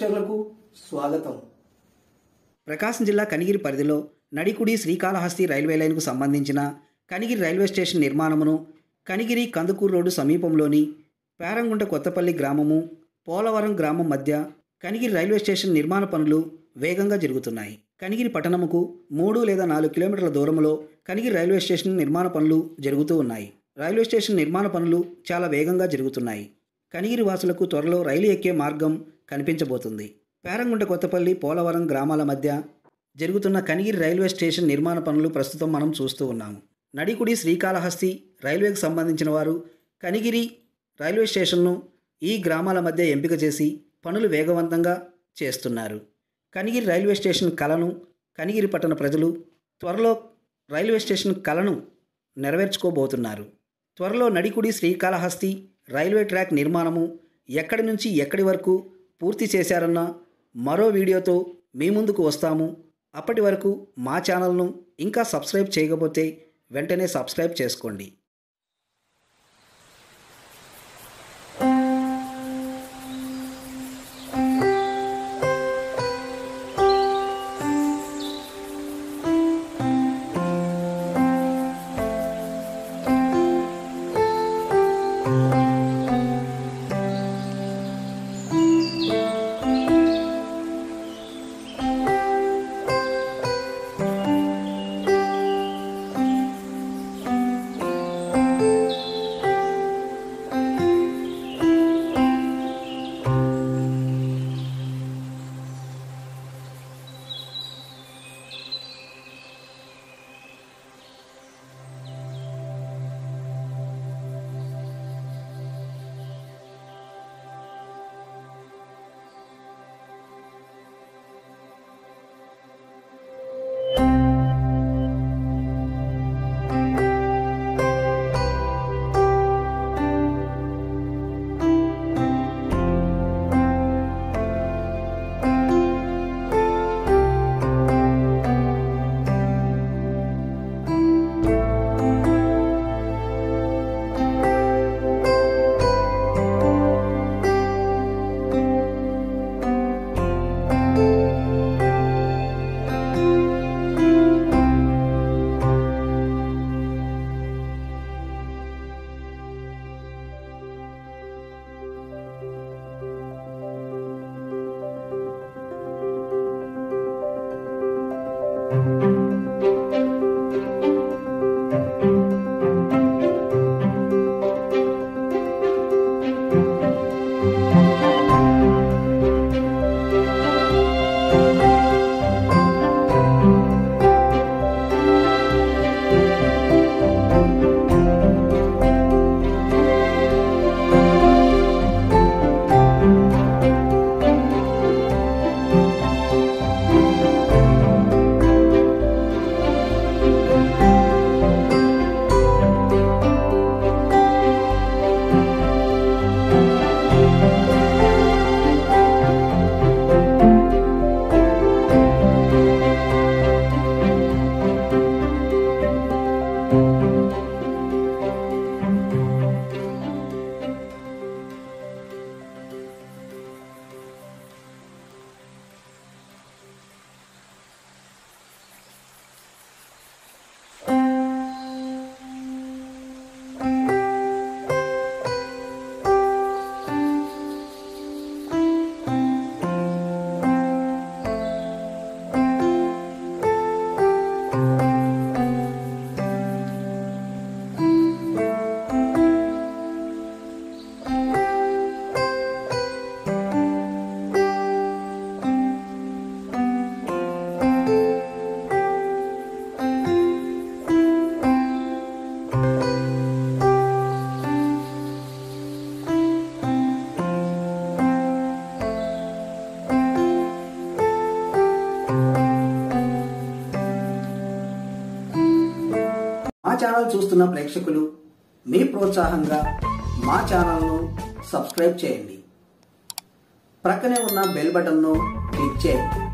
ప్రేక్షకులకు స్వాగతం ప్రకాశం జిల్లా కనిగిరి పరిధిలో నడికుడి శ్రీకాళహస్తి రైల్వే లైన్కు సంబంధించిన కనిగిరి రైల్వే స్టేషన్ నిర్మాణమును కనిగిరి కందుకూరు రోడ్డు సమీపంలోని పేరంగుంట కొత్తపల్లి గ్రామము పోలవరం గ్రామం మధ్య కనిగిరి రైల్వే స్టేషన్ నిర్మాణ పనులు వేగంగా జరుగుతున్నాయి కనిగిరి పట్టణముకు మూడు లేదా నాలుగు కిలోమీటర్ల దూరంలో కనిగిరి రైల్వే స్టేషన్ నిర్మాణ పనులు జరుగుతూ ఉన్నాయి రైల్వే స్టేషన్ నిర్మాణ పనులు చాలా వేగంగా జరుగుతున్నాయి కనిగిరి వాసులకు త్వరలో రైలు ఎక్కే మార్గం కనిపించబోతుంది పేరంగుంట కొత్తపల్లి పోలవరం గ్రామాల మధ్య జరుగుతున్న కనిగిరి రైల్వే స్టేషన్ నిర్మాణ పనులు ప్రస్తుతం మనం చూస్తూ ఉన్నాము నడికుడి శ్రీకాళహస్తి రైల్వేకి సంబంధించిన వారు కనిగిరి రైల్వే స్టేషన్ను ఈ గ్రామాల మధ్య ఎంపిక చేసి పనులు వేగవంతంగా చేస్తున్నారు కనిగిరి రైల్వే స్టేషన్ కలను కనిగిరి పట్టణ ప్రజలు త్వరలో రైల్వే స్టేషన్ కలను నెరవేర్చుకోబోతున్నారు త్వరలో నడికుడి శ్రీకాళహస్తి రైల్వే ట్రాక్ నిర్మాణము ఎక్కడి నుంచి ఎక్కడి వరకు పూర్తి చేశారన్న మరో వీడియోతో మీ ముందుకు వస్తాము అప్పటి వరకు మా ఛానల్ను ఇంకా సబ్స్క్రైబ్ చేయకపోతే వెంటనే సబ్స్క్రైబ్ చేసుకోండి మా ఛానల్ చూస్తున్న ప్రేక్షకులు మీ ప్రోత్సాహంగా మా ఛానల్ను సబ్స్క్రైబ్ చేయండి ప్రక్కనే ఉన్న బెల్ బటన్ను క్లిక్ చేయండి